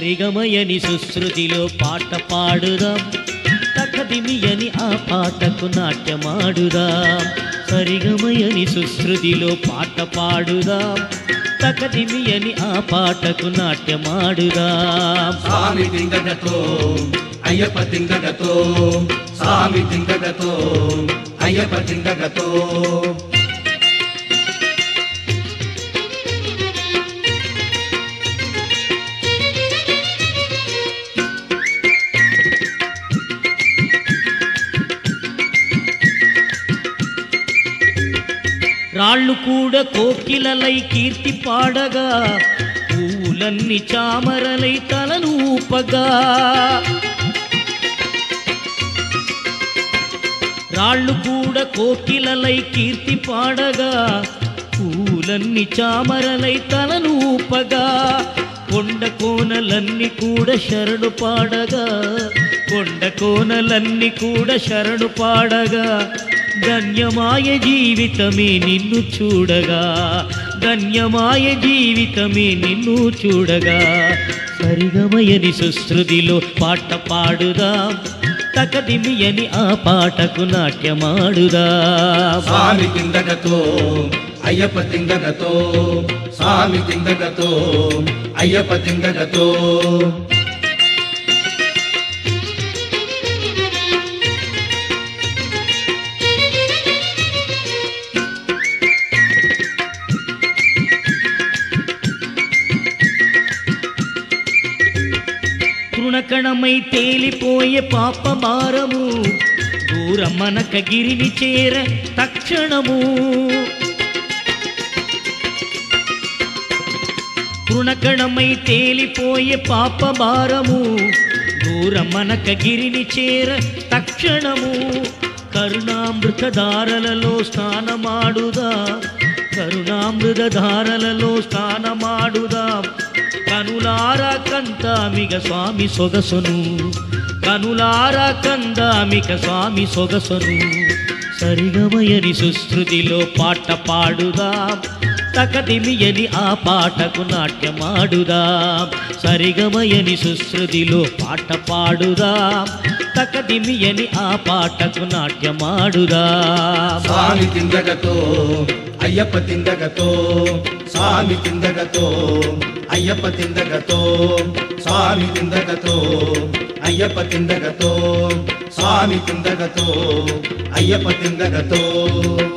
సరిగమయని సుశ్రుతిలో పాట పాడుదాం తకదిమియని ఆ పాటకు నాట్యమాడుదాం సరిగమయని సుశ్రుతిలో పాట పాడుదాం తకదిమియని ఆ పాటకు నాట్యమాడుదాం స్వామి తింగగతో అయ్యప్ప తింగగతో స్వామి తింగగతో అయ్యప్ప తింగగతో రాళ్ళు కూడా కోకిలలై కీర్తి పాడగా పూలన్నీ చామరలై తలను ఊపగా రాళ్ళు కూడా కోకిలలై కీర్తి పాడగా పూలన్నీ చామరలై తలను ఊపగా కొండ కోనలన్నీ కూడా శరణు పాడగా కొండ కోనలన్నీ కూడా శరణు పాడగా ధన్యమాయ జీవితమే నిన్ను చూడగా ధన్యమాయ జీవితమే నిన్ను చూడగా సరిగమయని సుశ్రుతిలో పాట పాడుదాం తకదిమియని ఆ పాటకు నాట్యమాడుదాం స్వామి తింగగతో అయ్యప్ప తింగగతో స్వామి తింగగతో అయ్యప్ప తింగగతో తృణకణమై తేలిపోయే పాప భారము దూరమనక గిరిని చేర తక్షణము తృణకణమై తేలిపోయే పాప భారము దూరమనక గిరిని చేర తక్షణము కరుణామృత ధారలలో స్నానమాడుదా కరుణామృత ధారలలో స్నానమాడుదాం కనులారా కందామిగ స్వామి సొగసును కనులారా కందామిక స్వామి సొగసును సరిగమయని సుశ్రుతిలో పాట పాడుదాం తకదిమియని ఆ పాటకు నాట్యమాడుదాం సరిగమయని సుశ్రుతిలో పాట పాడుదాం తకదిమియని ఆ పాటకు నాట్యమాడుదాం స్వామి తిందగతో అయ్యప్ప తిందగతో స్వామి తిందగతో అయ్యప్ప తిందగతో స్వామి తిందగతో అయ్యప్ప తిందగతో స్వామి తిందగతో అయ్యప్ప తిందగతో